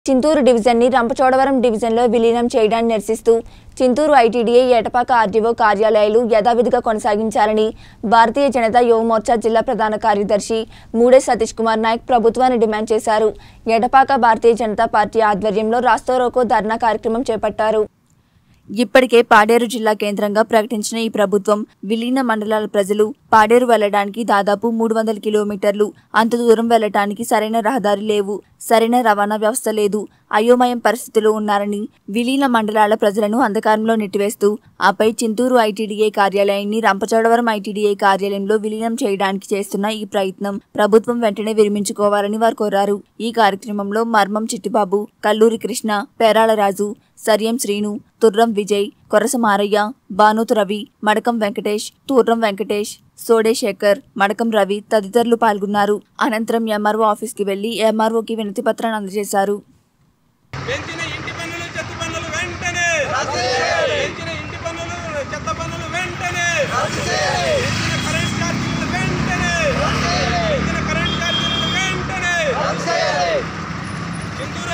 చింతూరు డివిజన్ని రంపచోడవరం డివిజన్లో విలీనం చేయడాన్ని నిరసిస్తూ చింతూరు ఐటీడీఏ ఏటపాక ఆర్డీఓ కార్యాలయాలు యథావిధిగా కొనసాగించాలని భారతీయ జనతా యువ మోర్చా జిల్లా ప్రధాన కార్యదర్శి మూడే సతీష్ కుమార్ నాయక్ ప్రభుత్వాన్ని డిమాండ్ చేశారు ఎటపాక భారతీయ జనతా పార్టీ ఆధ్వర్యంలో రాస్తోరోకో ధర్నా కార్యక్రమం చేపట్టారు ఇప్పటికే పాడేరు జిల్లా కేంద్రంగా ప్రకటించిన ఈ ప్రభుత్వం విలీన మండలాల ప్రజలు పాడేరు వెళ్లడానికి దాదాపు మూడు వందల కిలోమీటర్లు అంత దూరం వెళ్లటానికి సరైన రహదారి లేవు సరైన రవాణా వ్యవస్థ లేదు అయోమయం పరిస్థితిలో ఉన్నారని విలీన మండలాల ప్రజలను అంధకారంలో నెట్టివేస్తూ ఆపై చింతూరు ఐటీడీఏ కార్యాలయాన్ని రంపచోడవరం ఐటీడీఏ కార్యాలయంలో విలీనం చేయడానికి చేస్తున్న ఈ ప్రయత్నం ప్రభుత్వం వెంటనే విరమించుకోవాలని వారు కోరారు ఈ కార్యక్రమంలో మర్మం చిట్టిబాబు కల్లూరి కృష్ణ పేరాల రాజు సర్యం శ్రీను తుర్రం విజయ్ కొరస మారయ్య బానోతు రవి మడకం వెంకటేష్ తూర్రం వెంకటేష్ సోడే శేఖర్ మడకం రవి తదితరులు పాల్గొన్నారు అనంతరం ఎంఆర్ఓ ఆఫీస్కి వెళ్లి ఎంఆర్ఓకి వినతి పత్రాన్ని అందజేశారు పెంచిన ఇంటి పన్నులు చెత్త పన్నులు వెంటనే పెంచిన ఇంటి పన్నులు చెత్త పన్నులు వెంటనే పెంచిన కరెంట్ ఛార్జీలు వెంటనే పెంచిన కరెంట్ ఛార్జీలు వెంటనే చింతూరు